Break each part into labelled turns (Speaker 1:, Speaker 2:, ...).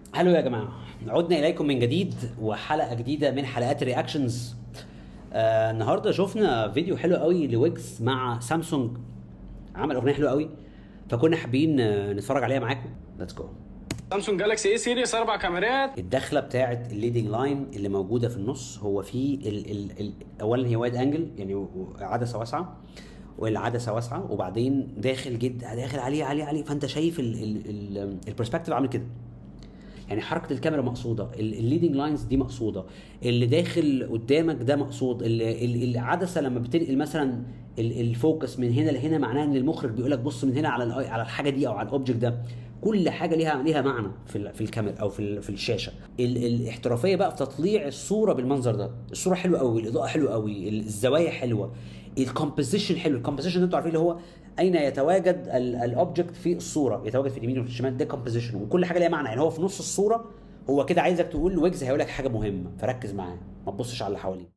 Speaker 1: هلو يا جماعه عدنا اليكم من جديد وحلقه جديده من حلقات الرياكشنز آه النهارده شفنا فيديو حلو قوي لويجز مع سامسونج عمل اغنيه حلوه قوي فكنا حابين آه، نتفرج عليها معاكم ليتس جو
Speaker 2: سامسونج جالاكسي اي سيريس اربع كاميرات
Speaker 1: الدخله بتاعه الليدنج لاين اللي موجوده في النص هو في ال ال ال اولا هي وايد انجل يعني و- عدسه واسعه والعدسه واسعه وبعدين داخل جد داخل عليه عليه عليه فانت شايف البرسبكتيف عامل كده يعني حركه الكاميرا مقصوده الليدنج لاينز دي مقصوده اللي داخل قدامك ده مقصود ال- ال- العدسه لما بتنقل مثلا ال- الفوكس من هنا لهنا معناها ان المخرج بيقول لك بص من هنا على الآي- على الحاجه دي او على الاوبجكت ده كل حاجه ليها ليها معنى في ال- في الكاميرا او في ال- في الشاشه ال- الاحترافيه بقى في تطليع الصوره بالمنظر ده الصوره حلوه قوي الاضاءه حلوه قوي الزوايا حلوه الكومبوزيشن حلو الكومبوزيشن ده انتوا عارفين اللي هو اين يتواجد الاوبجكت في الصوره يتواجد في اليمين وفي الشمال ده كومبوزيشن وكل حاجه ليها معنى يعني هو في نص الصوره هو كده عايزك تقول ويجز هيقول لك حاجه مهمه فركز معاه ما تبصش على اللي حواليك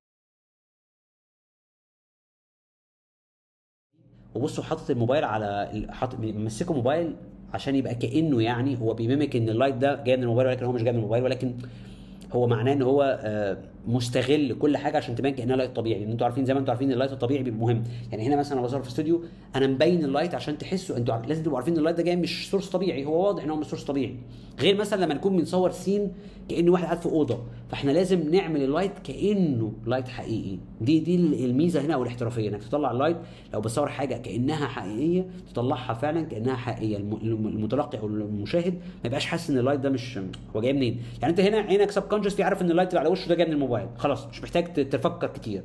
Speaker 1: وبصوا حاطط الموبايل على ال- حاطط ممسكه موبايل عشان يبقى كانه يعني هو بيميمك ان اللايت ده جاي من الموبايل ولكن هو مش جاي من الموبايل ولكن هو معناه ان هو آه، مستغل كل حاجه عشان تبان كانها لايت طبيعي لان انتوا عارفين زي ما انتوا عارفين اللايت الطبيعي بيبقى مهم يعني هنا مثلا انا بصور في استوديو انا مبين اللايت عشان تحسوا انتوا عار- لازم تبقوا عارفين ان اللايت ده جاي مش سورس طبيعي هو واضح ان هو مش سورس طبيعي غير مثلا لما نكون بنصور سين كانه واحد قاعد في اوضه فاحنا لازم نعمل اللايت كانه لايت حقيقي دي دي الميزه هنا او الاحترافيه انك تطلع اللايت لو بصور حاجه كانها حقيقيه تطلعها فعلا كانها حقيقيه الم- الم- المتلقي او المشاهد ما يبقاش حاسس ان اللايت ده مش هو جاي منين يعني انت هنا عينك سب كونشس عارف ان اللايت اللي على وشه ده جاي من الموبايل خلاص مش محتاج ت- تفكر كتير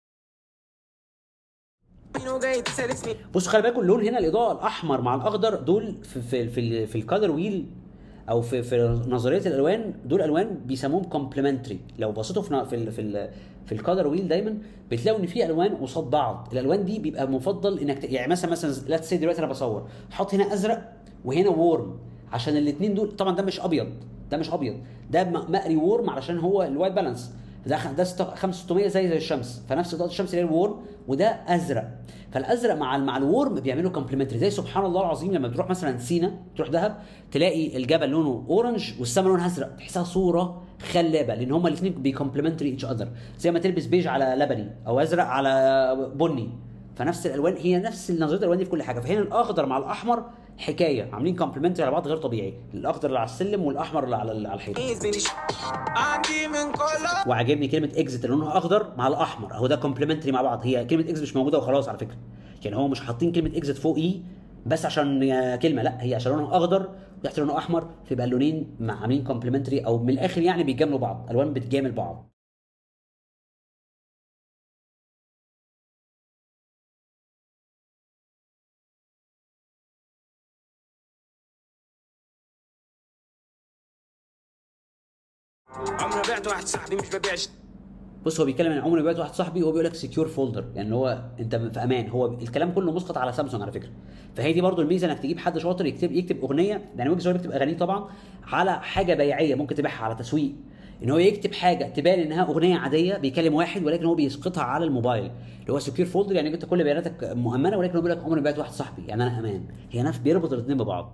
Speaker 1: بصوا خلي بالكم اللون هنا الاضاءه الاحمر مع الاخضر دول في في في, في الكالر ويل او في في نظريه الالوان دول الوان بيسموهم كومبلمنتري لو بصيتوا في في ال- في ال في الكالر ويل دايما بتلاقوا ان في الوان قصاد بعض الالوان دي بيبقى مفضل انك ت- يعني مثلا مثلا ليتس سي دلوقتي انا بصور حط هنا ازرق وهنا وورم عشان الاثنين دول طبعا ده مش ابيض ده مش ابيض ده م- مقري وورم علشان هو الوايت بالانس ده خ- ده 5600 زي زي الشمس فنفس اضاءه الشمس اللي هي الورم وده ازرق فالازرق مع مع الورم بيعملوا كومبلمنتري زي سبحان الله العظيم لما بتروح مثلا سينا تروح دهب تلاقي الجبل لونه اورنج والسماء لونها ازرق تحسها صوره خلابه لان هما الاثنين بيكومبلمنتري ايتش اذر زي ما تلبس بيج على لبني او ازرق على بني فنفس الالوان هي نفس نظريه الالوان دي في كل حاجه فهنا الاخضر مع الاحمر حكايه عاملين كومبلمنتري على بعض غير طبيعي الاخضر اللي على السلم والاحمر اللي على على الحيطه
Speaker 2: عندي من كل
Speaker 1: وعجبني كلمه اكزيت اللي لونها اخضر مع الاحمر اهو ده كومبلمنتري مع بعض هي كلمه اكزيت مش موجوده وخلاص على فكره يعني هو مش حاطين كلمه اكزيت فوق اي بس عشان آه، كلمه لا هي عشان لونها اخضر وتحت لونها احمر فيبقى اللونين مع- عاملين كومبلمنتري او من الاخر يعني بيجاملوا بعض الوان بتجامل بعض
Speaker 2: عمري بعت واحد صاحبي مش ببيع ش-
Speaker 1: بص هو بيتكلم عن عمر بيت واحد صاحبي وهو بيقول لك سكيور فولدر يعني هو انت في امان هو الكلام كله مسقط على سامسونج على فكره فهي دي برضو الميزه انك تجيب حد شاطر يكتب يكتب اغنيه يعني ويجز هو بيكتب اغانيه طبعا على حاجه بيعيه ممكن تبيعها على تسويق ان هو يكتب حاجه تبان انها اغنيه عاديه بيكلم واحد ولكن هو بيسقطها على الموبايل اللي هو سكيور فولدر يعني انت كل بياناتك مؤمنه ولكن هو بيقول لك عمري بعت واحد صاحبي يعني انا امان هي نفس بيربط الاثنين ببعض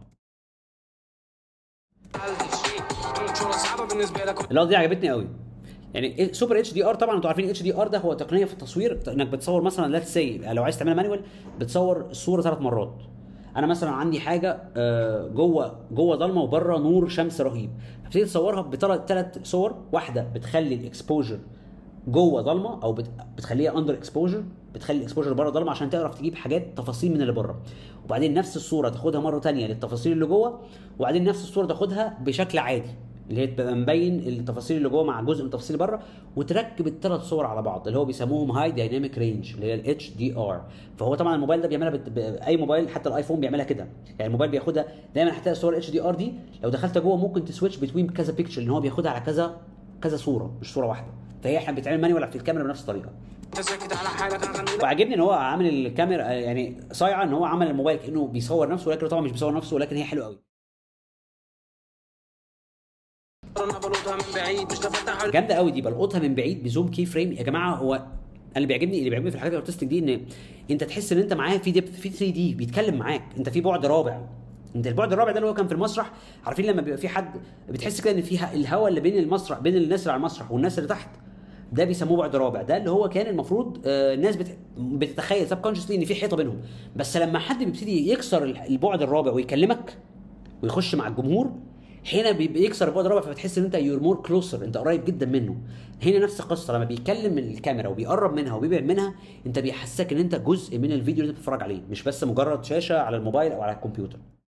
Speaker 2: شغلة صعبة بالنسبة لك
Speaker 1: اللقطه دي عجبتني قوي يعني سوبر اتش دي ار طبعا انتوا عارفين اتش دي ار ده هو تقنيه في التصوير انك بتصور مثلا ليتس سي لو عايز تعملها مانوال بتصور الصوره ثلاث مرات انا مثلا عندي حاجه آه، جوه جوه ضلمه وبره نور شمس رهيب فبتبتدي تصورها بثلاث صور واحده بتخلي الاكسبوجر جوه ضلمه او بت... بتخليها اندر اكسبوجر بتخلي الاكسبوجر بره ضلمه عشان تعرف تجيب حاجات تفاصيل من اللي بره وبعدين نفس الصوره تاخدها مره تانية للتفاصيل اللي جوه وبعدين نفس الصوره تاخدها بشكل عادي اللي هي تبقى مبين التفاصيل اللي جوه مع جزء من التفاصيل اللي بره وتركب الثلاث صور على بعض اللي هو بيسموهم هاي دايناميك رينج اللي هي الاتش دي ار فهو طبعا الموبايل ده بيعملها بت... ب... اي موبايل حتى الايفون بيعملها كده يعني الموبايل بياخدها دايما هتلاقي الصور الاتش دي ار دي لو دخلت جوه ممكن تسويتش بتوين كذا بيكتشر لان هو بياخدها على كذا كذا صوره مش صوره واحده فهي احنا بتتعمل مانيوال في الكاميرا بنفس الطريقه
Speaker 2: تسكت على حالك اغني لك
Speaker 1: وعجبني ان هو عامل الكاميرا يعني صايعه ان هو عمل الموبايل كانه بيصور نفسه ولكن طبعا مش بيصور نفسه ولكن هي حلوه قوي
Speaker 2: انا بلوطها من بعيد مش تفتح
Speaker 1: جامده قوي دي بلقطها من بعيد بزوم كي فريم يا جماعه هو أنا اللي بيعجبني اللي بيعجبني في الحاجات الارتستيك دي ان انت تحس ان انت معاه في ديبث في 3 دي بيتكلم معاك انت في بعد رابع انت البعد الرابع ده اللي هو كان في المسرح عارفين لما بيبقى في حد بتحس كده ان فيها الهواء اللي بين المسرح بين الناس اللي على المسرح والناس اللي تحت ده بيسموه بعد رابع ده اللي هو كان المفروض آه، الناس بت... بتتخيل سب ان في حيطه بينهم بس لما حد بيبتدي يكسر البعد الرابع ويكلمك ويخش مع الجمهور هنا بيبقى يكسر البعد الرابع فبتحس ان انت يور مور كلوزر انت قريب جدا منه هنا نفس القصه لما بيتكلم من الكاميرا وبيقرب منها وبيبعد منها انت بيحسسك ان انت جزء من الفيديو اللي انت بتتفرج عليه مش بس مجرد شاشه على الموبايل او على الكمبيوتر